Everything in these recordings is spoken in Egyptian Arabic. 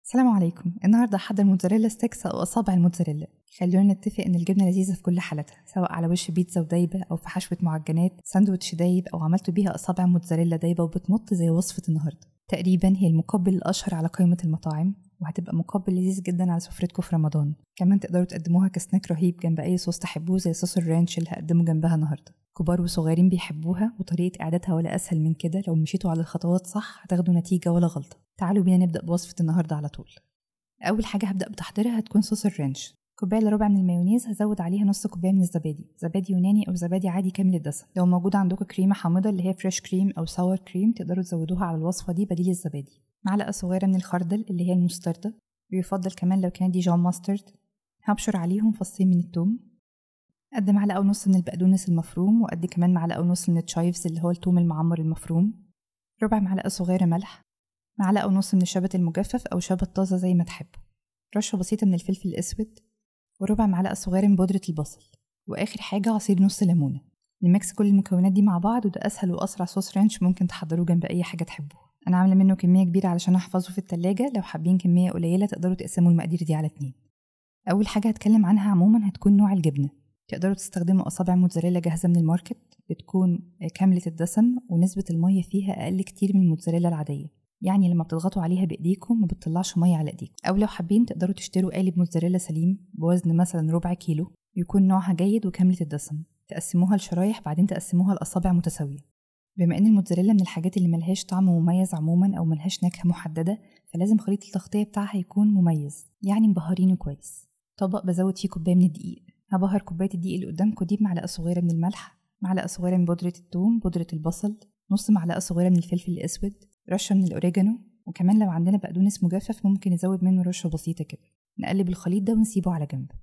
السلام عليكم النهارده هحضر موتزاريلا ستيكس او اصابع الموتزاريلا خلونا نتفق ان الجبنه لذيذه في كل حالاتها سواء على وش بيتزا ودايبه او في حشوه معجنات ساندوتش دايب او عملتوا بيها اصابع موتزاريلا دايبه وبتمط زي وصفه النهارده تقريبا هي المقبل الاشهر على قائمه المطاعم وهتبقى مقبل لذيذ جدا على سفرتكم في رمضان كمان تقدروا تقدموها كسناك رهيب جنب اي صوص تحبوه زي صوص الرانش اللي هقدمه جنبها النهارده كبار وصغيرين بيحبوها وطريقة إعدادها ولا أسهل من كده لو مشيتوا على الخطوات صح هتاخدوا نتيجة ولا غلطة تعالوا بينا نبدأ بوصفة النهاردة على طول أول حاجة هبدأ بتحضيرها هتكون صوص الرانش كوباية إلا ربع من المايونيز هزود عليها نص كوباية من الزبادي زبادي يوناني أو زبادي عادي كامل الدسم لو موجود عندكم كريمة حامضة اللي هي فريش كريم أو ساور كريم تقدروا تزودوها على الوصفة دي بديل الزبادي معلقة صغيرة من الخردل اللي هي المستردة ويفضل كمان لو كان ديجون ماسترد هبشر عليهم فصين من التوم قد معلقة ونص من البقدونس المفروم وقد كمان معلقة ونص من التشايفز اللي هو التوم المعمر المفروم ربع معلقة صغيرة ملح معلقة ونص من الشبت المجفف أو شبت طازة زي ما تحبوا رشة بسيطة من الفلفل الأسود وربع معلقة صغيرة من بودرة البصل وآخر حاجة عصير نص ليمونة نمكس كل المكونات دي مع بعض وده أسهل وأسرع صوص رانش ممكن تحضروه جنب أي حاجة تحبوها أنا عاملة منه كمية كبيرة علشان أحفظه في التلاجة لو حابين كمية قليلة تقدروا تقسموا المقادير دي على اتنين أول حاجة هتكلم عنها عموما هتكون نوع الجبنة تقدروا تستخدموا أصابع موتزاريلا جاهزة من الماركت بتكون كاملة الدسم ونسبة المية فيها أقل كتير من الموتزاريلا العادية يعني لما بتضغطوا عليها بإيديكم ما بتطلعش مية على إيديكم أو لو حابين تقدروا تشتروا قالب موتزاريلا سليم بوزن مثلا ربع كيلو يكون نوعها جيد وكاملة الدسم تقسموها لشرايح بعدين تقسموها لأصابع متساوية بما ان الموتزاريلا من الحاجات اللي ملهاش طعم مميز عموما او ملهاش نكهه محدده فلازم خليط التغطيه بتاعها يكون مميز يعني مبهرينه كويس طبق بزود فيه كوبايه من الدقيق هبهر كوبايه الدقيق اللي قدامكم دي بمعلقه صغيره من الملح معلقه صغيره من بودره الثوم بودره البصل نص معلقه صغيره من الفلفل الاسود رشه من الاوريجانو وكمان لو عندنا بقدونس مجفف ممكن نزود منه رشه بسيطه كده نقلب الخليط ده ونسيبه على جنب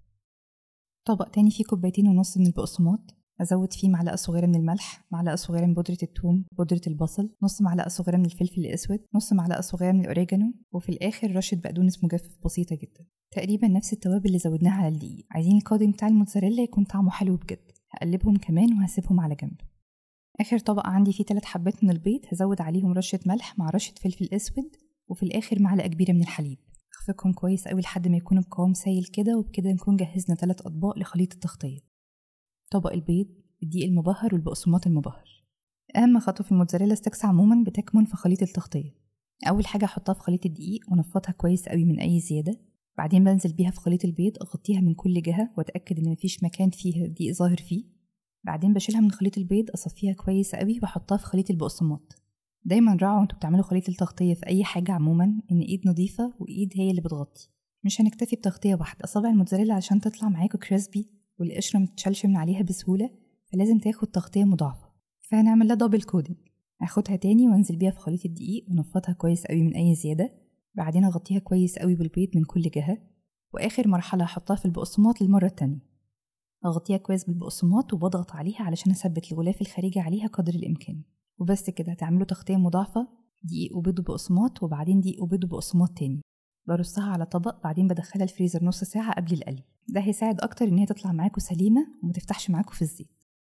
طبق تاني فيه كوبايتين ونص من البقسماط أزود فيه معلقة صغيرة من الملح معلقة صغيرة من بودرة الثوم بودرة البصل نص معلقة صغيرة من الفلفل الأسود نص معلقة صغيرة من الأوريجانو وفي الآخر رشة بقدونس مجفف بسيطة جدا تقريبا نفس التوابل اللي زودناها على الدقيق عايزين القادم بتاع الموتزاريلا يكون طعمه حلو بجد هقلبهم كمان وهسيبهم على جنب آخر طبق عندي فيه تلات حبات من البيض هزود عليهم رشة ملح مع رشة فلفل أسود وفي الآخر معلقة كبيرة من الحليب أخفقهم كويس قوي لحد ما يكونوا بقوام سايل كده وبكده نكون جهزنا تلات أطباق لخليط التغطية طبق البيض الدقيق المبهر والبقسماط المبهر أهم خطوة في الموتزاريلا ستيكس عموما بتكمن في خليط التغطية أول حاجة أحطها في خليط الدقيق ونفضها كويس قوي من أي زيادة بعدين بنزل بيها في خليط البيض أغطيها من كل جهة وأتأكد إن مفيش مكان فيه دقيق ظاهر فيه بعدين بشيلها من خليط البيض أصفيها كويس قوي وأحطها في خليط البقسماط دايما راعوا وانتوا بتعملوا خليط التغطية في أي حاجة عموما إن إيد نظيفة وإيد هي اللي بتغطي مش هنكتفي بتغطية واحدة أصابع الموتزاريلا عشان تطلع معاكوا كريسبي والقشرة متشالش من عليها بسهولة فلازم تاخد تغطية مضاعفة فهنعمل لها دبل كودنج هاخدها تاني وانزل بيها في خليط الدقيق ونفضها كويس قوي من أي زيادة بعدين أغطيها كويس قوي بالبيض من كل جهة وآخر مرحلة هحطها في البقسماط للمرة التانية أغطيها كويس بالبقسماط وبضغط عليها علشان أثبت الغلاف الخارجي عليها قدر الإمكان وبس كده هتعملوا تغطية مضاعفة دقيق وبيض وبقسماط وبعدين دقيق وبيض وبقسماط تاني برصها على طبق بعدين بدخلها الفريزر نص ساعة قبل القلي ده هيساعد أكتر إن هي تطلع معاكوا سليمة وما تفتحش معاكوا في الزيت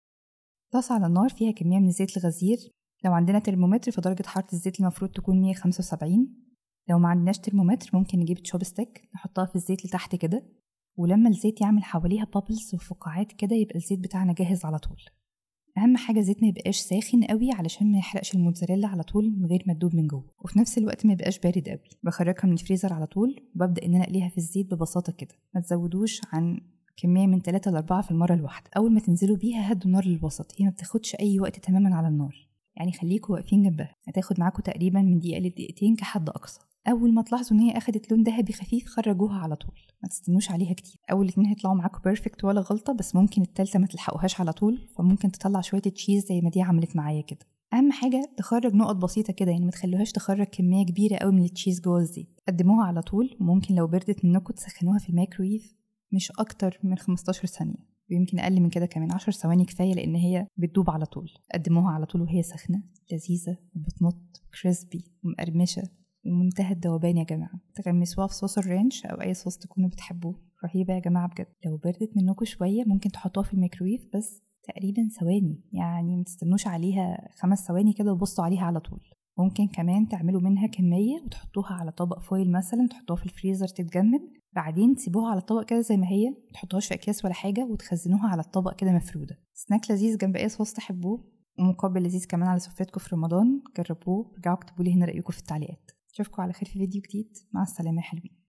طاسة على النار فيها كمية من زيت الغزير لو عندنا ترمومتر فدرجة حرارة الزيت المفروض تكون 175 لو ما عندناش ترمومتر ممكن نجيب تشوبستيك نحطها في الزيت لتحت كده ولما الزيت يعمل حواليها بابلز وفقاعات كده يبقى الزيت بتاعنا جاهز على طول اهم حاجه الزيت ما يبقاش ساخن قوي علشان ما يحرقش الموتزاريلا على طول من غير ما تدوب من جوه وفي نفس الوقت ما يبقاش بارد قوي بخرجها من الفريزر على طول وببدا ان انا اقليها في الزيت ببساطه كده ما تزودوش عن كمية من 3 ل 4 في المرة الواحدة أول ما تنزلوا بيها هدوا النار للوسط هي ما بتاخدش أي وقت تماما على النار يعني خليكوا واقفين جنبها هتاخد معاكوا تقريبا من دقيقة لدقيقتين كحد أقصى أول ما تلاحظوا إن هي أخدت لون ذهبي خفيف خرجوها على طول ما تستنوش عليها كتير أول اتنين هيطلعوا معاكوا بيرفكت ولا غلطة بس ممكن التالتة ما تلحقوهاش على طول فممكن تطلع شوية تشيز زي ما دي عملت معايا كده أهم حاجة تخرج نقط بسيطة كده يعني ما تخلوهاش تخرج كمية كبيرة قوي من التشيز جوه الزيت قدموها على طول وممكن لو بردت منكم تسخنوها في الميكرويف مش أكتر من 15 ثانية ويمكن أقل من كده كمان 10 ثواني كفاية لأن هي بتدوب على طول قدموها على طول وهي سخنة لذيذة وبتمط كريسبي ومقرمشة ومنتهى الذوبان يا جماعة تغمسوها في صوص الرانش أو أي صوص تكونوا بتحبوه رهيبة يا جماعة بجد لو بردت منكم شوية ممكن تحطوها في الميكرويف بس تقريبا ثواني يعني متستنوش عليها خمس ثواني كده وبصوا عليها على طول ممكن كمان تعملوا منها كمية وتحطوها على طبق فويل مثلا تحطوها في الفريزر تتجمد بعدين تسيبوها على الطبق كده زي ما هي متحطوهاش في أكياس ولا حاجة وتخزنوها على الطبق كده مفرودة سناك لذيذ جنب أي صوص تحبوه ومقابل لذيذ كمان على سفرتكم في رمضان جربوه رجعوا اكتبوا لي هنا رأيكم في التعليقات اشوفكم على خير في فيديو جديد مع السلامة يا حلوين